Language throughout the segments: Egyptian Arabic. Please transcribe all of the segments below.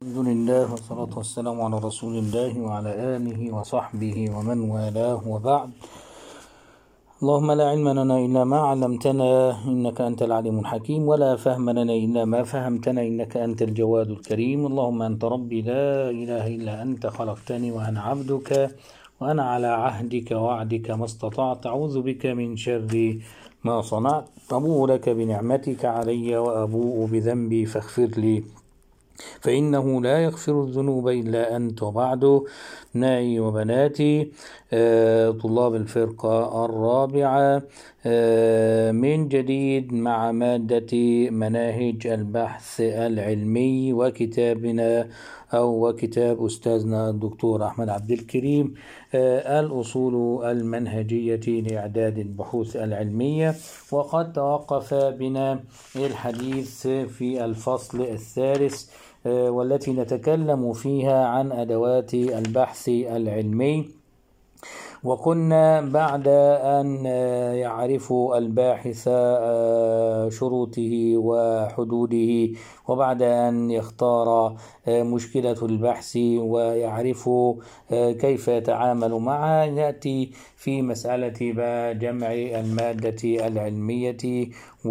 الحمد لله والصلاة والسلام على رسول الله وعلى آله وصحبه ومن والاه وبعد اللهم لا علم لنا إلا ما علمتنا إنك أنت العليم الحكيم ولا فهم لنا إلا ما فهمتنا إنك أنت الجواد الكريم اللهم أنت ربي لا إله إلا أنت خلقتني وأنا عبدك وأنا على عهدك ووعدك ما استطعت أعوذ بك من شر ما صنعت أبوء لك بنعمتك علي وأبوء بذنبي فاغفر لي فإنه لا يغفر الذنوب إلا أنت وبعد أبنائي وبناتي آه، طلاب الفرقة الرابعة آه، من جديد مع مادة مناهج البحث العلمي وكتابنا أو وكتاب أستاذنا الدكتور أحمد عبد الكريم آه، الأصول المنهجية لإعداد البحوث العلمية وقد توقف بنا الحديث في الفصل الثالث آه، والتي نتكلم فيها عن أدوات البحث العلمي وكنا بعد أن آه، يعرف الباحث آه، شروطه وحدوده وبعد أن يختار آه، مشكلة البحث ويعرف آه، كيف يتعامل معها يأتي في مسألة بقى جمع المادة العلمية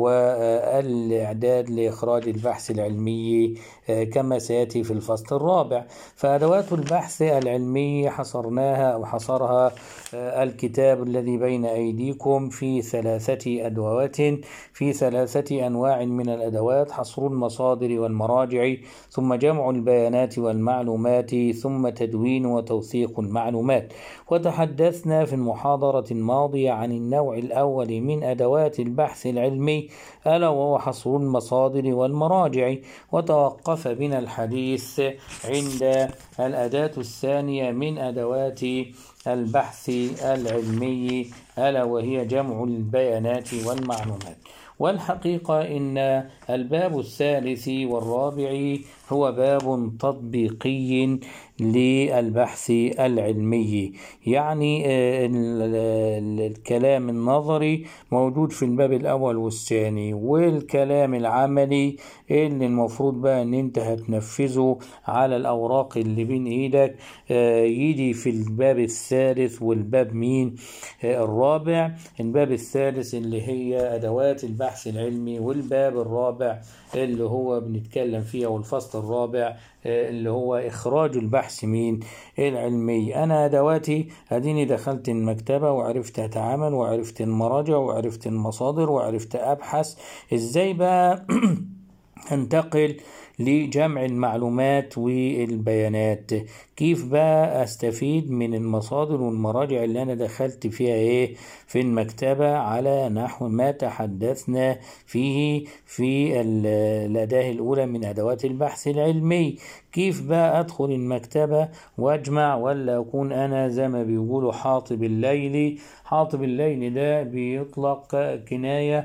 والإعداد لإخراج البحث العلمي آه، كما سيأتي في الفصل الرابع فأدوات البحث العلمي حصرناها أو حصرها آه، الكتاب الذي بين أيديكم في ثلاثة أدوات في ثلاثة أنواع من الأدوات حصر المصادر والمراجع ثم جمع البيانات والمعلومات ثم تدوين وتوثيق المعلومات وتحدثنا في المحاضرة الماضية عن النوع الأول من أدوات البحث العلمي ألا وهو حصر المصادر والمراجع وتوقف بنا الحديث عند الأداة الثانية من أدوات البحث العلمي ألا وهي جمع البيانات والمعلومات والحقيقة إن الباب الثالث والرابع هو باب تطبيقي للبحث العلمي يعني آه، ال- ال- الكلام النظري موجود في الباب الأول والثاني والكلام العملي اللي المفروض بقى ان انت هتنفذه على الأوراق اللي بين ايدك آه، يجي في الباب الثالث والباب مين آه، الرابع الباب الثالث اللي هي أدوات البحث العلمي والباب الرابع اللي هو بنتكلم فيه أو الفصل الرابع آه، اللي هو إخراج البحث مين العلمي أنا أدواتي أديني دخلت المكتبة وعرفت أتعامل وعرفت المراجع وعرفت المصادر وعرفت أبحث إزاي بقى انتقل لجمع المعلومات والبيانات كيف بقى استفيد من المصادر والمراجع اللي انا دخلت فيها ايه في المكتبة على نحو ما تحدثنا فيه في ال- الأداة الأولى من أدوات البحث العلمي كيف بقى أدخل المكتبة وأجمع ولا أكون أنا زي ما بيقولوا حاطب الليل حاطب الليل ده بيطلق كناية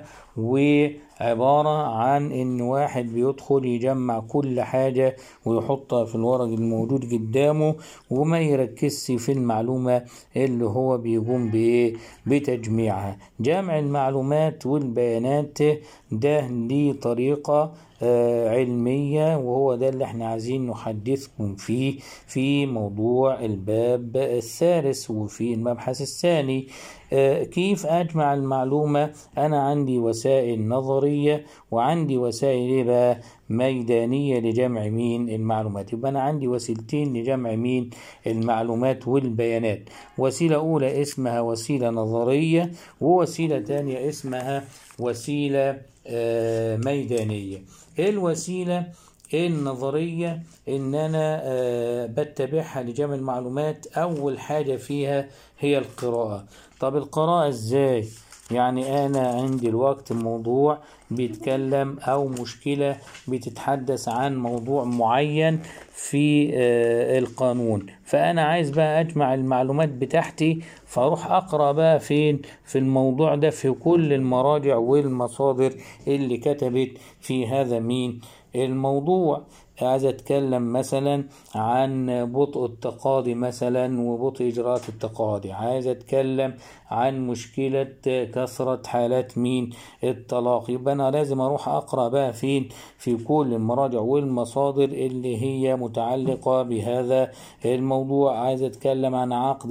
وعبارة عن إن واحد بيدخل يجمع كل حاجة ويحطها في الورق الموجود قدامه وما يركزش في المعلومة اللي هو بيقوم بإيه بتجميعها جمع المعلومات والبيانات ده ليه طريقة آه، علمية وهو ده اللي احنا عايزين نحدثكم فيه في موضوع الباب الثالث وفي المبحث الثاني آه، كيف أجمع المعلومة أنا عندي وسائل نظرية وعندي وسائل إيه بقى ميدانية لجمع مين المعلومات يبقى أنا عندي وسيلتين لجمع مين المعلومات والبيانات وسيلة أولى اسمها وسيلة نظرية ووسيلة تانية اسمها وسيلة آه، ميدانية إيه الوسيلة النظرية إن أنا آه، بتبعها لجمع المعلومات أول حاجة فيها هي القراءة طب القراءة إزاي؟ يعني أنا عندي الوقت موضوع بيتكلم أو مشكلة بتتحدث عن موضوع معين في آه، القانون فأنا عايز بقى أجمع المعلومات بتاعتي فأروح أقرأ بقى فين في الموضوع ده في كل المراجع والمصادر اللي كتبت في هذا مين الموضوع عايز اتكلم مثلا عن بطء التقاضي مثلا وبطء اجراءات التقاضي عايز اتكلم عن مشكلة كثرة حالات مين الطلاق يبقى انا لازم اروح اقرا بقى فين في كل المراجع والمصادر اللي هي متعلقة بهذا الموضوع عايز اتكلم عن عقد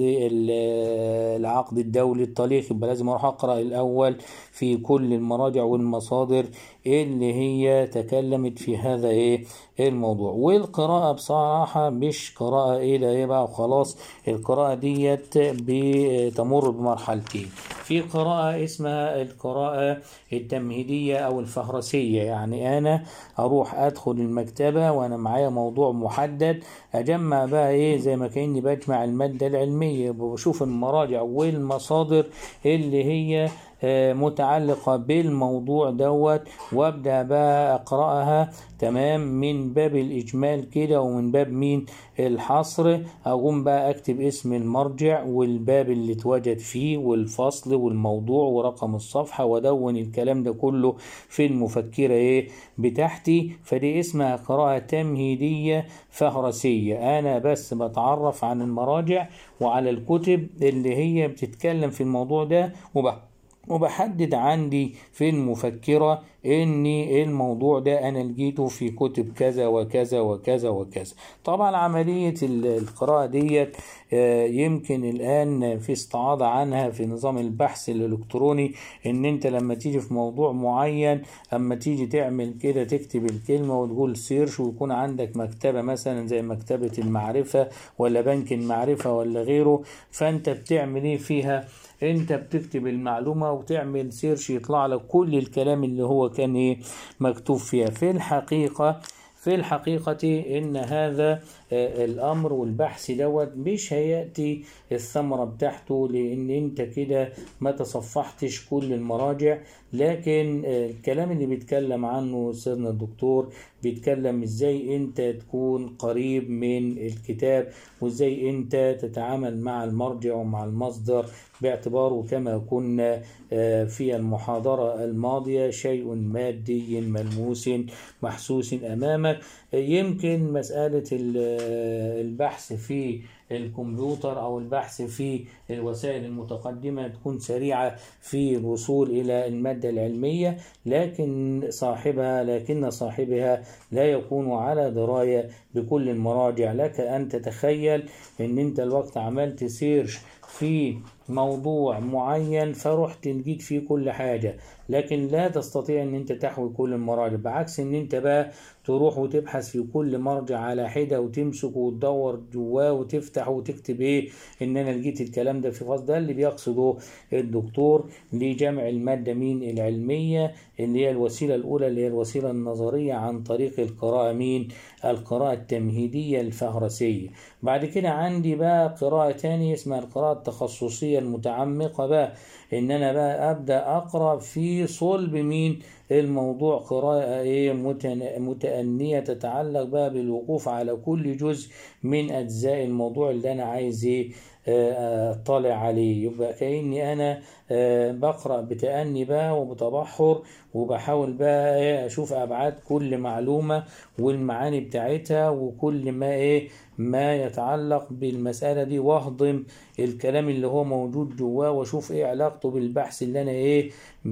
العقد الدولي الطليق يبقى لازم اروح اقرا الاول في كل المراجع والمصادر اللي هي تكلمت في هذا ايه الموضوع والقراءة بصراحة مش قراءة ايه لا ايه بقى وخلاص القراءة ديت بتمر بمرحلتين في قراءة اسمها القراءة التمهيدية أو الفهرسية يعني أنا أروح أدخل المكتبة وأنا معايا موضوع محدد أجمع بقى إيه زي ما كأني بجمع المادة العلمية بشوف المراجع والمصادر اللي هي متعلقة بالموضوع دوت وابدأ بقى أقرأها تمام من باب الإجمال كده ومن باب مين الحصر أقوم بقى أكتب اسم المرجع والباب اللي اتوجد فيه والفصل والموضوع ورقم الصفحة وأدون الكلام ده كله في المفكرة إيه بتاعتي فدي اسمها قراءة تمهيدية فهرسية أنا بس بتعرف عن المراجع وعلى الكتب اللي هي بتتكلم في الموضوع ده وبقى وبحدد عندي في المفكرة ان الموضوع ده انا لقيته في كتب كذا وكذا وكذا وكذا طبعا عملية القراءة ديت يمكن الان في استعاضة عنها في نظام البحث الالكتروني ان انت لما تيجي في موضوع معين اما تيجي تعمل كده تكتب الكلمة وتقول سيرش ويكون عندك مكتبة مثلا زي مكتبة المعرفة ولا بنك المعرفة ولا غيره فانت بتعمل ايه فيها انت بتكتب المعلومة وتعمل سيرش يطلع لك كل الكلام اللي هو كان ايه مكتوب فيها في الحقيقة في الحقيقة إن هذا الأمر والبحث دوت مش هيأتي الثمرة بتاعته لأن أنت كده ما تصفحتش كل المراجع لكن الكلام اللي بيتكلم عنه سيدنا الدكتور بيتكلم ازاي انت تكون قريب من الكتاب وازاي انت تتعامل مع المرجع ومع المصدر باعتباره كما كنا في المحاضرة الماضية شيء مادي ملموس محسوس أمامك يمكن مسألة البحث في الكمبيوتر او البحث في الوسائل المتقدمه تكون سريعه في الوصول الى الماده العلميه لكن صاحبها لكن صاحبها لا يكون على درايه بكل المراجع لك ان تتخيل ان انت الوقت عملت سيرش في موضوع معين فرحت لقيت فيه كل حاجه لكن لا تستطيع ان انت تحوي كل المراجع بعكس ان انت بقى تروح وتبحث في كل مرجع على حدة وتمسك وتدور جواه وتفتح وتكتب ايه ان انا لقيت الكلام ده في فصل ده اللي بيقصده الدكتور لجمع المادة مين العلمية اللي هي الوسيلة الاولى اللي هي الوسيلة النظرية عن طريق القراءة مين القراءة التمهيدية الفهرسية بعد كده عندي بقى قراءة تانية اسمها القراءة التخصصية المتعمقة بقى ان انا بقى ابدا اقرا في صلب مين الموضوع قراءة ايه متأنية تتعلق بقى بالوقوف على كل جزء من اجزاء الموضوع اللي انا عايز ايه اطلع عليه يبقى كاني انا بقرا بتأني بقى وبتبحر وبحاول بقى اشوف ابعاد كل معلومه والمعاني بتاعتها وكل ما ايه ما يتعلق بالمساله دي واهضم الكلام اللي هو موجود جواه واشوف ايه علاقته بالبحث اللي انا ايه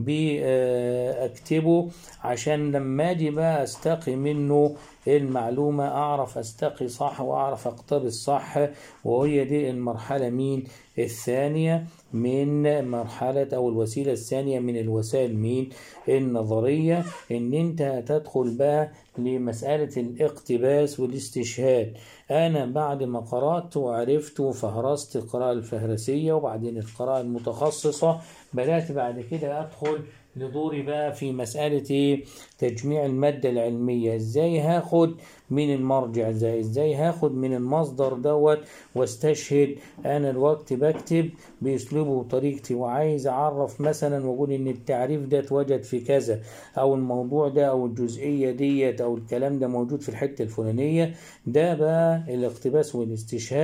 بكتبه عشان لما اجي بقى استقي منه المعلومة أعرف أستقي صح وأعرف أقتبس صح وهي دي المرحلة مين الثانية من مرحلة أو الوسيلة الثانية من الوسائل مين النظرية إن أنت تدخل بقى لمسألة الاقتباس والاستشهاد أنا بعد ما قرأت وعرفت وفهرست القراءة الفهرسية وبعدين القراءة المتخصصة بدأت بعد كده أدخل لدوري بقى في مسألة إيه تجميع المادة العلمية إزاي هاخد من المرجع ازاي ازاي هاخد من المصدر دوت واستشهد انا الوقت بكتب باسلوبه وطريقتي وعايز اعرف مثلا واقول ان التعريف ده اتوجد في كذا او الموضوع ده او الجزئيه ديت او الكلام ده موجود في الحته الفلانيه ده بقى الاقتباس والاستشهاد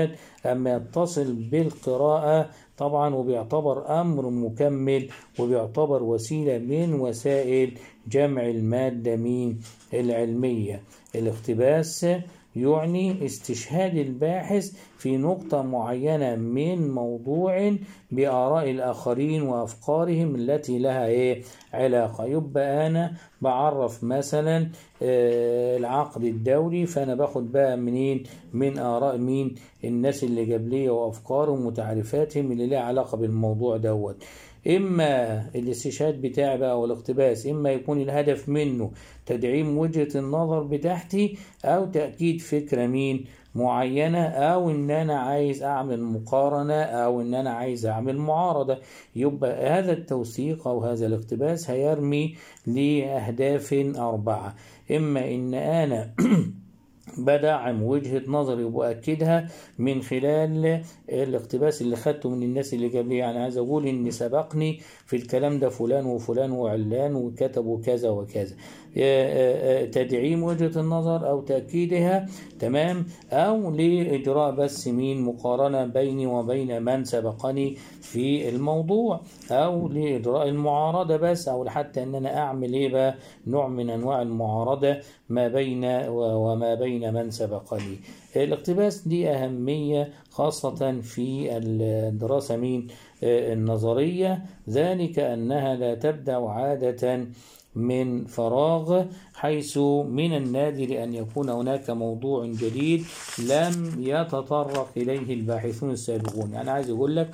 أما يتصل بالقراءة طبعا وبيعتبر أمر مكمل وبيعتبر وسيلة من وسائل جمع المادة من العلمية الاقتباس يعني استشهاد الباحث في نقطة معينة من موضوع بآراء الآخرين وأفكارهم التي لها إيه علاقة يبقى أنا بعرف مثلا العقد الدولي فأنا باخد بقى منين من آراء مين الناس اللي قبلية وأفكارهم وتعريفاتهم اللي لها علاقة بالموضوع دوت إما الاستشهاد بتاعي بقى والاقتباس إما يكون الهدف منه تدعيم وجهة النظر بتاعتي أو تأكيد فكرة مين معينة أو إن أنا عايز أعمل مقارنة أو إن أنا عايز أعمل معارضة يبقى هذا التوثيق أو هذا الاقتباس هيرمي لأهداف أربعة إما إن أنا بدعم وجهة نظري وبأكدها من خلال الاقتباس اللي خدته من الناس اللي قبلي يعني عايز أقول إن سبقني في الكلام ده فلان وفلان وعلان وكتبوا كذا وكذا تدعيم وجهة النظر أو تأكيدها تمام أو لإجراء بس مين مقارنة بيني وبين من سبقني في الموضوع أو لإجراء المعارضة بس أو حتى أن أنا أعمل إيه بقى نوع من أنواع المعارضة ما بين وما بين من سبقني الاقتباس دي أهمية خاصة في الدراسة مين النظرية ذلك أنها لا تبدأ عادة من فراغ حيث من النادر أن يكون هناك موضوع جديد لم يتطرق إليه الباحثون السابقون يعني عايز أقول لك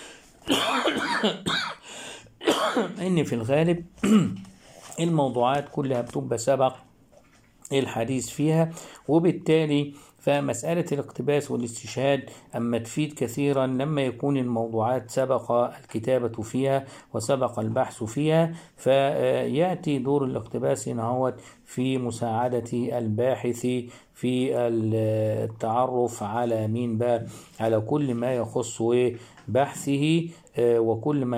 إن في الغالب الموضوعات كلها بتبقى سبق الحديث فيها وبالتالي فمسألة الاقتباس والاستشهاد أما تفيد كثيرا لما يكون الموضوعات سبق الكتابة فيها وسبق البحث فيها فيأتي دور الاقتباس هنا في مساعدة الباحث في التعرف على مين بقى على كل ما يخص بحثه وكل ما